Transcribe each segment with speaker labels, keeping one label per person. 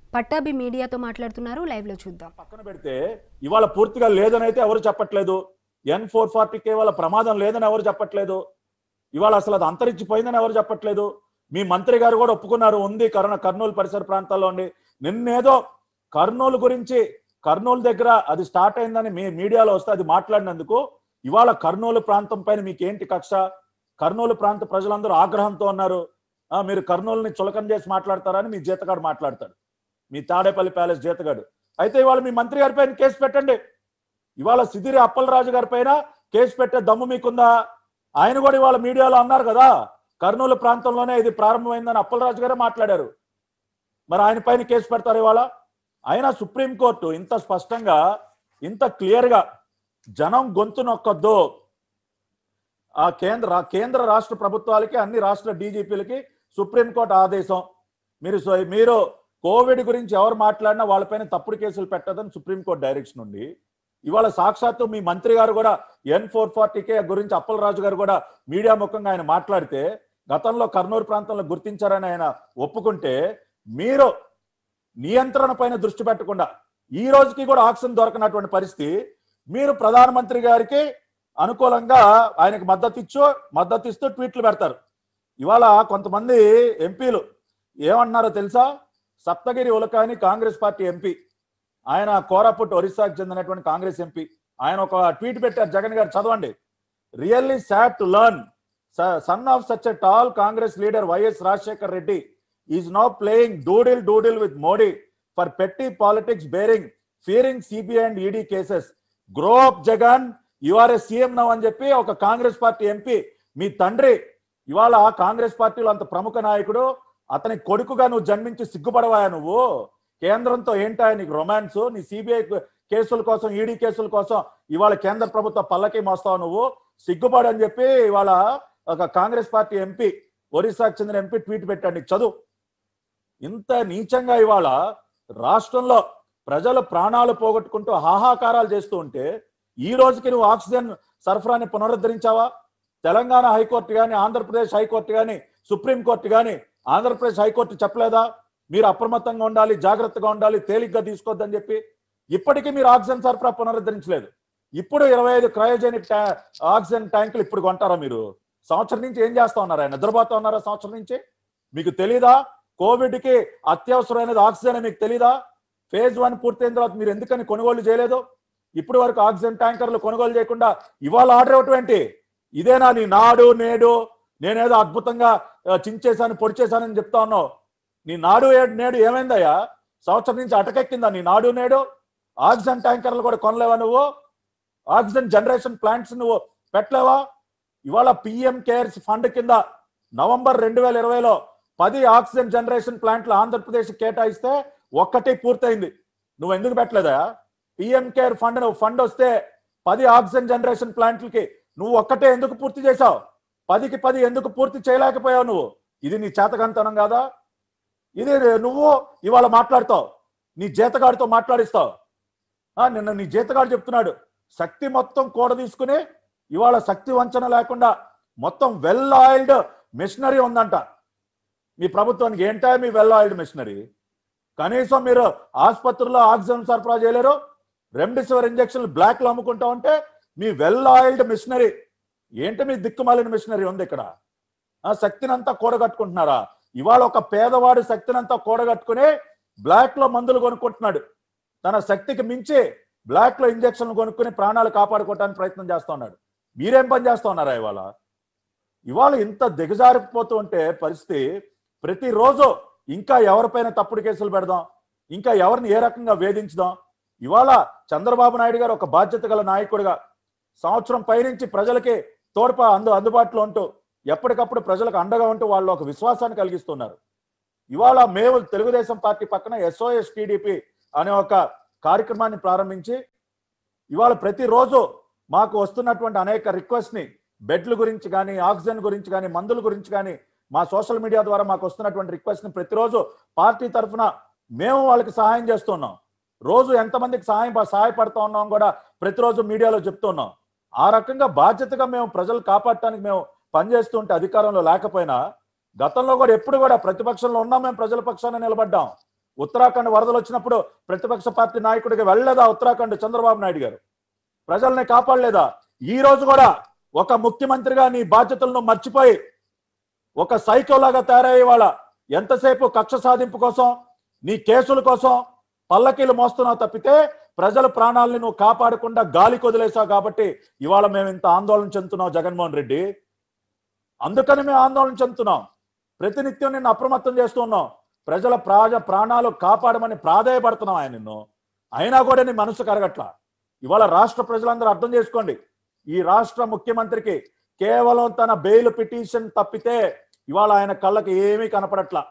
Speaker 1: పట్టాభి మీడియాతో మాట్లాడుతున్నారు లైవ్ లో చూద్దాం
Speaker 2: పక్కన పెడితే ఇవాళ పూర్తిగా లేదని అయితే ఎవరు చెప్పట్లేదు ఎన్ ఫోర్ ఫార్టీకి ఇవాళ ప్రమాదం లేదని ఎవరు చెప్పట్లేదు ఇవాళ అసలు అది అంతరించిపోయిందని ఎవరు చెప్పట్లేదు మీ మంత్రి గారు కూడా ఒప్పుకున్నారు ఉంది కరోనా కర్నూలు పరిసర ప్రాంతాల్లో ఉండి నిన్నేదో కర్నూలు గురించి కర్నూలు దగ్గర అది స్టార్ట్ అయిందని మీ మీడియాలో వస్తే అది మాట్లాడినందుకు ఇవాళ కర్నూలు ప్రాంతం పైన మీకు ఏంటి కక్ష కర్నూలు ప్రాంత ప్రజలందరూ ఆగ్రహంతో ఉన్నారు ఆ, మీరు కర్నూలుని చులకన చేసి మాట్లాడతారని మీ జీతగాడు మాట్లాడతాడు మీ తాడేపల్లి ప్యాలెస్ జీతగాడు అయితే ఇవాళ మీ మంత్రి గారి పైన కేసు పెట్టండి ఇవాళ సిదిరి అప్పలరాజు గారి పైన కేసు పెట్టే దమ్ము మీకుందా ఆయన కూడా ఇవాళ మీడియాలో అన్నారు కదా కర్నూలు ప్రాంతంలోనే ఇది ప్రారంభమైందని అప్పలరాజు గారే మాట్లాడారు మరి ఆయన పైన కేసు పెడతారు ఇవాళ అయినా సుప్రీంకోర్టు ఇంత స్పష్టంగా ఇంత క్లియర్గా జనం గొంతు నొక్కొద్దు ఆ కేంద్ర కేంద్ర రాష్ట్ర ప్రభుత్వాలకి అన్ని రాష్ట్ర డీజీపీలకి సుప్రీంకోర్టు ఆదేశం మీరు సో- మీరు కోవిడ్ గురించి ఎవరు మాట్లాడినా వాళ్ళపైన తప్పుడు కేసులు పెట్టదని సుప్రీంకోర్టు డైరెక్షన్ ఉంది ఇవాళ సాక్షాత్తు మీ మంత్రి గారు కూడా ఎన్ ఫోర్ ఫార్టీకే గురించి అప్పలరాజు గారు కూడా మీడియా ముఖంగా ఆయన మాట్లాడితే గతంలో కర్నూలు ప్రాంతంలో గుర్తించారని ఆయన ఒప్పుకుంటే మీరు నియంత్రణ పైన దృష్టి పెట్టకుండా ఈ రోజుకి కూడా ఆక్సిజన్ దొరకనటువంటి పరిస్థితి మీరు ప్రధానమంత్రి గారికి అనుకూలంగా ఆయనకు మద్దతు ఇచ్చో మద్దతు ఇస్తూ ట్వీట్లు పెడతారు ఇవాళ కొంతమంది ఎంపీలు ఏమన్నారో తెలుసా సప్తగిరి ఉలకాని కాంగ్రెస్ పార్టీ ఎంపీ ఆయన కోరాపుట్ ఒరిస్సాకు చెందినటువంటి కాంగ్రెస్ ఎంపీ ఆయన ఒక ట్వీట్ పెట్టారు జగన్ గారు చదవండి really sad to learn son of such a tall Congress leader YS Rajasekhar Reddy is now playing doodle doodle with Modi for పెట్టి politics bearing fearing CBI and ED cases grow up Jagan you are a CM now అని చెప్పి ఒక Congress party MP మీ తండ్రి ఇవాళ కాంగ్రెస్ పార్టీలో అంత ప్రముఖ నాయకుడు అతని కొడుకుగా నువ్వు జన్మించి సిగ్గుపడవాయా నువ్వు కేంద్రంతో ఏంటా నీకు రొమాన్స్ నీ సిబిఐ కేసుల కోసం ఈడీ కేసుల కోసం ఇవాళ కేంద్ర ప్రభుత్వ పల్లకి మోస్తావు నువ్వు సిగ్గుపడు అని చెప్పి ఇవాళ ఒక కాంగ్రెస్ పార్టీ ఎంపీ ఒరిస్సాకు చెందిన ఎంపీ ట్వీట్ పెట్టాడు నీకు చదువు ఇంత నీచంగా ఇవాళ రాష్ట్రంలో ప్రజలు ప్రాణాలు పోగొట్టుకుంటూ హాహాకారాలు చేస్తూ ఉంటే ఈ రోజుకి నువ్వు ఆక్సిజన్ సరఫరాని పునరుద్ధరించావా తెలంగాణ హైకోర్టు కానీ ఆంధ్రప్రదేశ్ హైకోర్టు కానీ సుప్రీంకోర్టు కానీ ఆంధ్రప్రదేశ్ హైకోర్టు చెప్పలేదా మీరు అప్రమత్తంగా ఉండాలి జాగ్రత్తగా ఉండాలి తేలిగ్గా తీసుకోవద్దని చెప్పి ఇప్పటికీ మీరు ఆక్సిజన్ సరఫరా పునరుద్ధరించలేదు ఇప్పుడు ఇరవై ఐదు క్రయోజెనిక్ ట్యా- ఆక్సిజన్ ట్యాంకులు ఇప్పుడు కొంటారా మీరు సంవత్సరం నుంచి ఏం చేస్తా ఉన్నారు ఆయన నిద్రపోతా ఉన్నారా సంవత్సరం నుంచి మీకు తెలీదా కోవిడ్ కి అత్యవసరమైనది ఆక్సిజన్ అని మీకు తెలీదా ఫేజ్ వన్ పూర్తయిన తర్వాత మీరు ఎందుకని కొనుగోలు చేయలేదు ఇప్పుడు వరకు ఆక్సిజన్ ట్యాంకర్లు కొనుగోలు చేయకుండా ఇవాళ ఆర్డర్ ఇవ్వటం ఏంటి ఇదేనా నీ నాడు నేడు నేనేదో అద్భుతంగా ఆ, చించేశాను పొడి చేశానని చెప్తా ఉన్నావు నీ నాడు ఏడు నేడు ఏమైందయ్యా సంవత్సరం నుంచి అటకెక్కిందా నీ నాడు నేడు ఆక్సిజన్ ట్యాంకర్లు కూడా కొనలేవా నువ్వు ఆక్సిజన్ జనరేషన్ ప్లాంట్స్ నువ్వు పెట్టలేవా ఇవాళ పిఎం కేర్స్ ఫండ్ కింద నవంబర్ రెండు వేల ఇరవైలో పది ఆక్సిజన్ జనరేషన్ ప్లాంట్లు ఆంధ్రప్రదేశ్ కేటాయిస్తే ఒక్కటి పూర్తయింది నువ్వు ఎందుకు పెట్టలేదా పిఎం కేర్ ఫండ్ నువ్వు ఫండ్ వస్తే పది ఆక్సిజన్ జనరేషన్ ప్లాంట్లకి నువ్వు ఒక్కటే ఎందుకు పూర్తి చేశావు పదికి పది ఎందుకు పూర్తి చేయలేకపోయావు నువ్వు ఇది నీ చేతకంతనం కాదా ఇది నువ్వు ఇవాళ మాట్లాడతావు నీ జీతగాడితో మాట్లాడిస్తావు ఆ, నిన్న నీ జీతగాడు చెప్తున్నాడు శక్తి మొత్తం కూడ తీసుకుని ఇవాళ శక్తి వంచన లేకుండా మొత్తం వెల్ ఆయిల్డ్ మిషనరీ ఉందంట మీ ప్రభుత్వానికి ఏంటా మీ వెల్ ఆయిల్డ్ మిషనరీ కనీసం మీరు ఆసుపత్రుల్లో ఆక్సిజన్ సరఫరా చేయలేరు రెమ్డెసివిర్ ఇంజక్షన్లు బ్లాక్ లో అమ్ముకుంటా ఉంటే మీ వెల్ ఆయిల్డ్ మిషనరీ ఏంటి మీ దిక్కుమాలిన మిషనరీ ఉంది ఇక్కడ ఆ శక్తినంతా కూడగట్టుకుంటున్నారా ఇవాళ ఒక పేదవాడు శక్తినంతా కూడగట్టుకుని బ్లాక్ లో మందులు కొనుక్కుంటున్నాడు తన శక్తికి మించి బ్లాక్ లో ఇంజక్షన్లు కొనుక్కుని ప్రాణాలు కాపాడుకోవడానికి ప్రయత్నం చేస్తా ఉన్నాడు మీరేం పని చేస్తా ఉన్నారా ఇవాళ ఇవాళ ఇంత దిగజారిపోతూ ఉంటే పరిస్థితి ప్రతిరోజు ఇంకా ఎవరిపైన తప్పుడు కేసులు పెడదాం ఇంకా ఎవరిని ఏ రకంగా వేధించుదాం ఇవాళ చంద్రబాబు నాయుడు గారు ఒక బాధ్యత గల నాయకుడిగా సంవత్సరం పైనుంచి ప్రజలకి తోడ్ప అందు అందుబాటులో ఉంటూ ఎప్పటికప్పుడు ప్రజలకు అండగా ఉంటూ వాళ్ళు ఒక విశ్వాసాన్ని కలిగిస్తున్నారు ఇవాళ మేము తెలుగుదేశం పార్టీ పక్కన ఎస్ఓఎస్ టీడీపీ అనే ఒక కార్యక్రమాన్ని ప్రారంభించి ఇవాళ ప్రతిరోజు మాకు వస్తున్నటువంటి అనేక రిక్వెస్ట్ ని బెడ్ల గురించి కానీ ఆక్సిజన్ గురించి కానీ మందుల గురించి కానీ మా సోషల్ మీడియా ద్వారా మాకు వస్తున్నటువంటి రిక్వెస్ట్ ని ప్రతిరోజు పార్టీ తరఫున మేము వాళ్ళకి సహాయం చేస్తున్నాం రోజు ఎంతమందికి సహాయం సహాయపడుతూ ఉన్నాం కూడా ప్రతిరోజు మీడియాలో చెప్తున్నాం ఆ రకంగా బాధ్యతగా మేము ప్రజలు కాపాడటానికి మేము పనిచేస్తుంటే అధికారంలో లేకపోయినా గతంలో కూడా ఎప్పుడు కూడా ప్రతిపక్షంలో ఉన్నాం మేము ప్రజల పక్షాన నిలబడ్డాం ఉత్తరాఖండ్ వరదలు వచ్చినప్పుడు ప్రతిపక్ష పార్టీ నాయకుడికి వెళ్ళలేదా ఉత్తరాఖండ్ చంద్రబాబు నాయుడు గారు ప్రజల్ని కాపాడలేదా ఈ రోజు కూడా ఒక ముఖ్యమంత్రిగా నీ బాధ్యతలను మర్చిపోయి ఒక సైకోలాగా తయారయ్యే వాళ్ళ ఎంతసేపు కక్ష సాధింపు కోసం నీ కేసుల కోసం పల్లకీలు మోస్తున్నావు తప్పితే ప్రజల ప్రాణాలని నువ్వు కాపాడకుండా గాలి కొదిలేసావు కాబట్టి ఇవాళ మేము ఇంత ఆందోళన చెందుతున్నాం జగన్మోహన్ రెడ్డి అందుకని మేము ఆందోళన చెందుతున్నాం ప్రతినిత్యం నిన్ను అప్రమత్తం చేస్తున్నాం ప్రజల ప్రాజ ప్రాణాలు కాపాడమని ప్రాధాయపడుతున్నాం ఆయన నిన్ను అయినా కూడా నీ మనసు కరగట్ల ఇవాళ రాష్ట్ర ప్రజలందరూ అర్థం చేసుకోండి ఈ రాష్ట్ర ముఖ్యమంత్రికి కేవలం తన బెయిల్ పిటిషన్ తప్పితే ఇవాళ ఆయన కళ్ళకి ఏమీ కనపడట్లా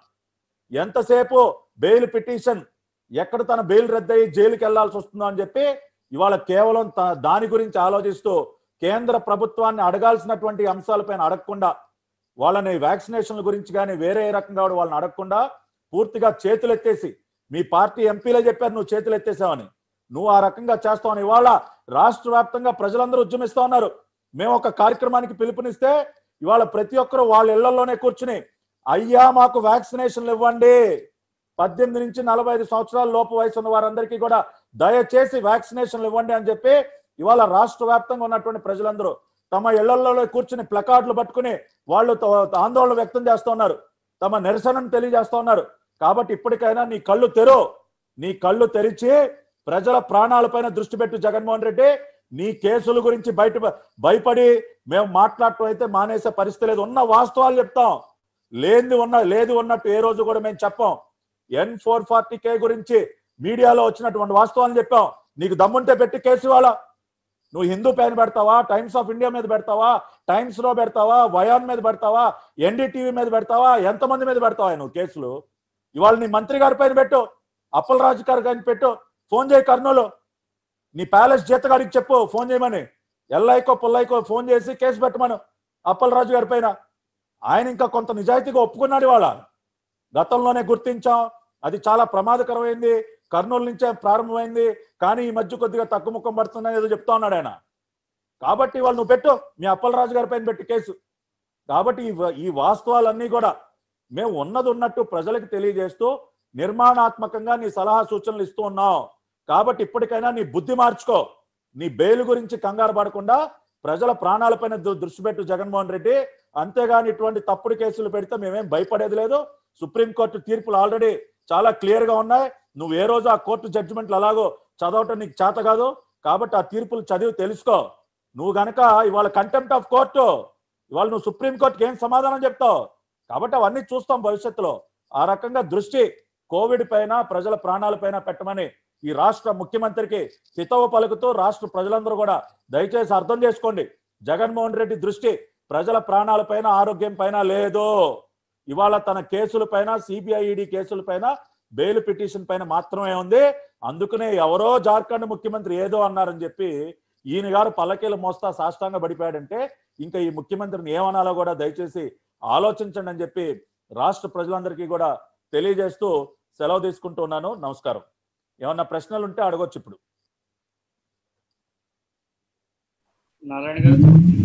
Speaker 2: ఎంతసేపు బెయిల్ పిటిషన్ ఎక్కడ తన బెయిల్ రద్దయి జైలుకి వెళ్లాల్సి వస్తుందో అని చెప్పి ఇవాళ కేవలం త- దాని గురించి ఆలోచిస్తూ కేంద్ర ప్రభుత్వాన్ని అడగాల్సినటువంటి అంశాలపైన అడగకుండా వాళ్ళని వ్యాక్సినేషన్ల గురించి కానీ వేరే ఏ రకంగా కూడా వాళ్ళని అడగకుండా పూర్తిగా చేతులు ఎత్తేసి మీ పార్టీ ఎంపీలే చెప్పారు నువ్వు చేతులు ఎత్తేసావని నువ్వు ఆ రకంగా చేస్తావని ఇవాళ రాష్ట్ర వ్యాప్తంగా ప్రజలందరూ ఉద్యమిస్తా ఉన్నారు మేము ఒక కార్యక్రమానికి పిలుపునిస్తే ఇవాళ ప్రతి ఒక్కరు వాళ్ళ ఇళ్లలోనే కూర్చుని అయ్యా మాకు వ్యాక్సినేషన్లు ఇవ్వండి పద్దెనిమిది నుంచి నలభై ఐదు సంవత్సరాల లోపు వయసు ఉన్న వారందరికీ కూడా దయచేసి వ్యాక్సినేషన్లు ఇవ్వండి అని చెప్పి ఇవాళ రాష్ట్ర వ్యాప్తంగా ఉన్నటువంటి ప్రజలందరూ తమ ఇళ్లలో కూర్చుని ప్లకార్డులు పట్టుకుని వాళ్ళు త- ఆందోళన వ్యక్తం చేస్తూ ఉన్నారు తమ నిరసనను తెలియజేస్తూ ఉన్నారు కాబట్టి ఇప్పటికైనా నీ కళ్ళు తెరు నీ కళ్ళు తెరిచి ప్రజల ప్రాణాలపైన దృష్టి పెట్టు జగన్మోహన్ రెడ్డి నీ కేసుల గురించి బయట భయపడి మేము మాట్లాడటం అయితే మానేసే పరిస్థితి లేదు ఉన్న వాస్తవాలు చెప్తాం లేనిది ఉన్న లేదు ఉన్నట్టు ఏ రోజు కూడా మేము చెప్పాం ఎన్ ఫోర్ ఫార్టీ కే గురించి మీడియాలో వచ్చినటువంటి వాస్తవాలను చెప్పాం నీకు దమ్ముంటే పెట్టి కేసు ఇవాళ నువ్వు హిందూ పైన పెడతావా టైమ్స్ ఆఫ్ ఇండియా మీద పెడతావా టైమ్స్ లో పెడతావా వయాన్ మీద పెడతావా ఎన్డీటీవీ మీద పెడతావా ఎంతమంది మీద పెడతావా నువ్వు కేసులు ఇవాళ నీ మంత్రి గారి పైన పెట్టు అప్పలరాజు గారి పైన పెట్టు ఫోన్ చేయి కర్నూలు నీ ప్యాలెస్ జీతగాడికి చెప్పు ఫోన్ చేయమని ఎల్ఐకో పుల్లైకో ఫోన్ చేసి కేసు పెట్టమను అప్పలరాజు గారి పైన ఆయన ఇంకా కొంత నిజాయితీగా ఒప్పుకున్నాడు ఇవాళ గతంలోనే గుర్తించాం అది చాలా ప్రమాదకరమైంది కర్నూలు నుంచే ప్రారంభమైంది కానీ ఈ మధ్య కొద్దిగా తక్కువ ముఖం పడుతుందని ఏదో చెప్తా ఉన్నాడు ఆయన కాబట్టి వాళ్ళు నువ్వు పెట్టు మీ అప్పలరాజు గారి పైన పెట్టు కేసు కాబట్టి ఈ వ- ఈ వాస్తవాలన్నీ కూడా మేము ఉన్నది ఉన్నట్టు ప్రజలకు తెలియజేస్తూ నిర్మాణాత్మకంగా నీ సలహా సూచనలు ఇస్తూ ఉన్నాం కాబట్టి ఇప్పటికైనా నీ బుద్ధి మార్చుకో నీ బెయిల్ గురించి కంగారు పడకుండా ప్రజల ప్రాణాలపైన దృ- దృష్టి పెట్టు జగన్మోహన్ రెడ్డి అంతేగాని ఇటువంటి తప్పుడు కేసులు పెడితే మేమేం భయపడేది లేదు సుప్రీంకోర్టు తీర్పులు ఆల్రెడీ చాలా క్లియర్ గా ఉన్నాయి నువ్వు ఏ రోజు ఆ కోర్టు జడ్జిమెంట్లు అలాగో చదవటం నీకు చేత కాదు కాబట్టి ఆ తీర్పులు చదివి తెలుసుకో నువ్వు గనక ఇవాళ కంటెంప్ట్ ఆఫ్ కోర్టు ఇవాళ నువ్వు సుప్రీం కోర్టుకి ఏం సమాధానం చెప్తావు కాబట్టి అవన్నీ చూస్తాం భవిష్యత్తులో ఆ రకంగా దృష్టి కోవిడ్ పైన ప్రజల ప్రాణాల పైన పెట్టమని ఈ రాష్ట్ర ముఖ్యమంత్రికి హితవు పలుకుతూ రాష్ట్ర ప్రజలందరూ కూడా దయచేసి అర్థం చేసుకోండి జగన్మోహన్ రెడ్డి దృష్టి ప్రజల ప్రాణాల పైన ఆరోగ్యం పైన లేదు ఇవాళ తన కేసుల పైన సిబిఐ ఈడీ కేసుల పైన బెయిల్ పిటిషన్ పైన మాత్రమే ఉంది అందుకనే ఎవరో జార్ఖండ్ ముఖ్యమంత్రి ఏదో అన్నారని చెప్పి ఈయన గారు పల్లకీలు మోస్తా సాష్టాంగ పడిపోయాడంటే ఇంకా ఈ ముఖ్యమంత్రిని ఏమనాలో కూడా దయచేసి ఆలోచించండి అని చెప్పి రాష్ట్ర ప్రజలందరికీ కూడా తెలియజేస్తూ సెలవు తీసుకుంటున్నాను నమస్కారం ఏమన్నా ప్రశ్నలు ఉంటే అడగొచ్చు ఇప్పుడు
Speaker 3: నారాయణ గారు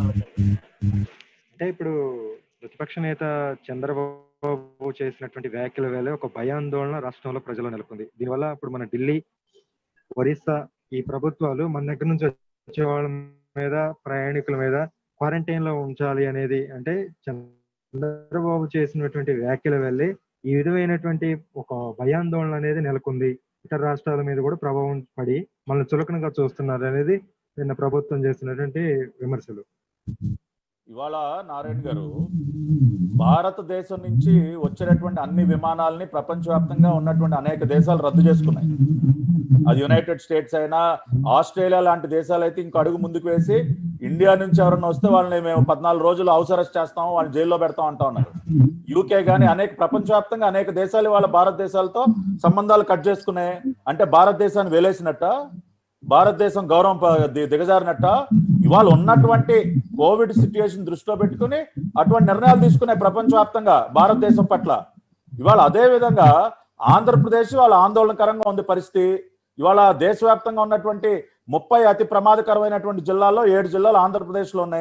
Speaker 4: అంటే ఇప్పుడు ప్రతిపక్ష నేత చంద్రబాబు చేసినటువంటి వ్యాఖ్యల వేళ ఒక భయాందోళన రాష్ట్రంలో ప్రజలు నెలకొంది దీనివల్ల ఇప్పుడు మన ఢిల్లీ ఒరిస్సా ఈ ప్రభుత్వాలు మన దగ్గర నుంచి వచ్చే వాళ్ళ మీద ప్రయాణికుల మీద క్వారంటైన్ లో ఉంచాలి అనేది అంటే చంద్రబాబు చేసినటువంటి వ్యాఖ్యల వల్లే ఈ విధమైనటువంటి ఒక భయాందోళన అనేది నెలకొంది ఇతర రాష్ట్రాల మీద కూడా ప్రభావం పడి మనల్ని చులకనగా చూస్తున్నారు అనేది నిన్న ప్రభుత్వం చేసినటువంటి విమర్శలు
Speaker 2: ఇవాళ నారాయణ గారు భారతదేశం నుంచి వచ్చినటువంటి అన్ని విమానాలని ప్రపంచవ్యాప్తంగా ఉన్నటువంటి అనేక దేశాలు రద్దు చేసుకున్నాయి అది యునైటెడ్ స్టేట్స్ అయినా ఆస్ట్రేలియా లాంటి దేశాలు అయితే ఇంకో అడుగు ముందుకు వేసి ఇండియా నుంచి ఎవరన్నా వస్తే వాళ్ళని మేము పద్నాలుగు రోజులు హౌస్ అరెస్ట్ చేస్తాం వాళ్ళని జైల్లో పెడతాం అంటా ఉన్నారు యూకే గానీ అనేక ప్రపంచవ్యాప్తంగా అనేక దేశాలు వాళ్ళ భారతదేశాలతో సంబంధాలు కట్ చేసుకున్నాయి అంటే భారతదేశాన్ని వేలేసినట్ట భారతదేశం గౌరవం ప- ది- దిగజారినట్ట ఇవాళ ఉన్నటువంటి కోవిడ్ సిచ్యుయేషన్ దృష్టిలో పెట్టుకుని అటువంటి నిర్ణయాలు తీసుకున్నాయి ప్రపంచవ్యాప్తంగా భారతదేశం పట్ల ఇవాళ అదే విధంగా ఆంధ్రప్రదేశ్ వాళ్ళ ఆందోళనకరంగా ఉంది పరిస్థితి ఇవాళ దేశవ్యాప్తంగా ఉన్నటువంటి ముప్పై అతి ప్రమాదకరమైనటువంటి జిల్లాల్లో ఏడు జిల్లాలు ఆంధ్రప్రదేశ్లో ఉన్నాయి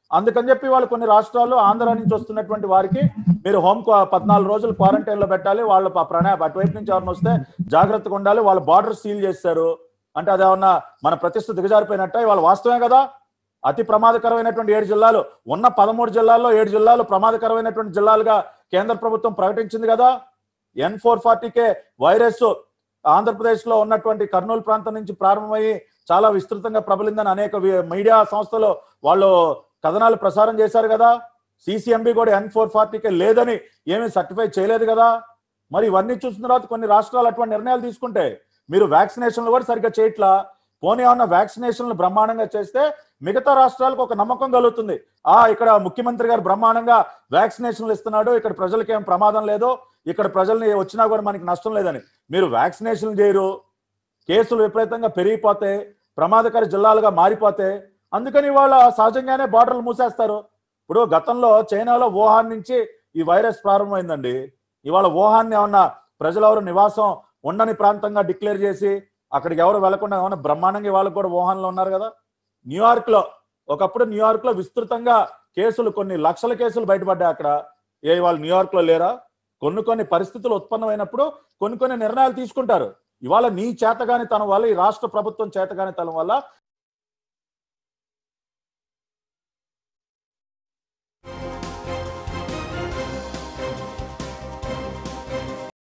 Speaker 2: అందుకని చెప్పి వాళ్ళు కొన్ని రాష్ట్రాలు ఆంధ్ర నుంచి వస్తున్నటువంటి వారికి మీరు హోమ్ క్వా- పద్నాలుగు రోజులు క్వారంటైన్ లో పెట్టాలి వాళ్ళు ప- ప్రణా అటువైపు నుంచి ఎవరిని వస్తే జాగ్రత్తగా ఉండాలి వాళ్ళ బార్డర్ సీల్ చేస్తారు అంటే అదేమన్నా మన ప్రతిష్ట దిగజారిపోయినట్ట ఇవాళ వాస్తవమే కదా అతి ప్రమాదకరమైనటువంటి ఏడు జిల్లాలు ఉన్న పదమూడు జిల్లాల్లో ఏడు జిల్లాలు ప్రమాదకరమైనటువంటి జిల్లాలుగా కేంద్ర ప్రభుత్వం ప్రకటించింది కదా N four forty K virus Andhra Pradesh లో ఉన్నటువంటి కర్నూలు ప్రాంతం నుంచి ప్రారంభమయ్యి చాలా విస్తృతంగా ప్రబలిందని అనేక వి- మీడియా సంస్థలు వాళ్ళు కథనాలు ప్రసారం చేశారు కదా సిసిఎంబి కూడా ఎన్ ఫోర్ ఫార్టీకే లేదని ఏమీ సర్టిఫై చేయలేదు కదా మరి ఇవన్నీ చూసిన తర్వాత కొన్ని రాష్ట్రాలు అటువంటి నిర్ణయాలు తీసుకుంటే మీరు వ్యాక్సినేషన్లు కూడా సరిగ్గా చేయట్లా పోనీ ఏమన్నా వ్యాక్సినేషన్లు బ్రహ్మాండంగా చేస్తే మిగతా రాష్ట్రాలకు ఒక నమ్మకం కలుగుతుంది ఆ ఇక్కడ ముఖ్యమంత్రి గారు బ్రహ్మాండంగా వ్యాక్సినేషన్లు ఇస్తున్నాడు ఇక్కడ ప్రజలకి ఏం ప్రమాదం లేదు ఇక్కడ ప్రజల్ని వచ్చినా కూడా మనకి నష్టం లేదని మీరు వ్యాక్సినేషన్ చేయరు కేసులు విపరీతంగా పెరిగిపోతే ప్రమాదకర జిల్లాలుగా మారిపోతే అందుకని వాళ్ళ సహజంగానే బార్డర్లు మూసేస్తారు ఇప్పుడు గతంలో చైనాలో వుహాన్ నుంచి ఈ వైరస్ ప్రారంభమైందండి ఇవాళ వుహాన్ ఏమన్నా ప్రజలెవరు నివాసం ఉండని ప్రాంతంగా డిక్లేర్ చేసి అక్కడికి ఎవరు వెళ్లకుండా ఏమన్నా బ్రహ్మాండంగా వాళ్ళకు కూడా వుహాన్ లో ఉన్నారు కదా న్యూయార్క్ లో ఒకప్పుడు న్యూయార్క్ లో విస్తృతంగా కేసులు కొన్ని లక్షల కేసులు బయటపడ్డాయి అక్కడ ఏ వాళ్ళు న్యూయార్క్ లో లేరా కొన్ని కొన్ని పరిస్థితులు ఉత్పన్నమైనప్పుడు కొన్ని కొన్ని నిర్ణయాలు తీసుకుంటారు ఇవాళ నీ చేతగాని తన వల్ల ఈ రాష్ట్ర ప్రభుత్వం చేతగాని తన వల్ల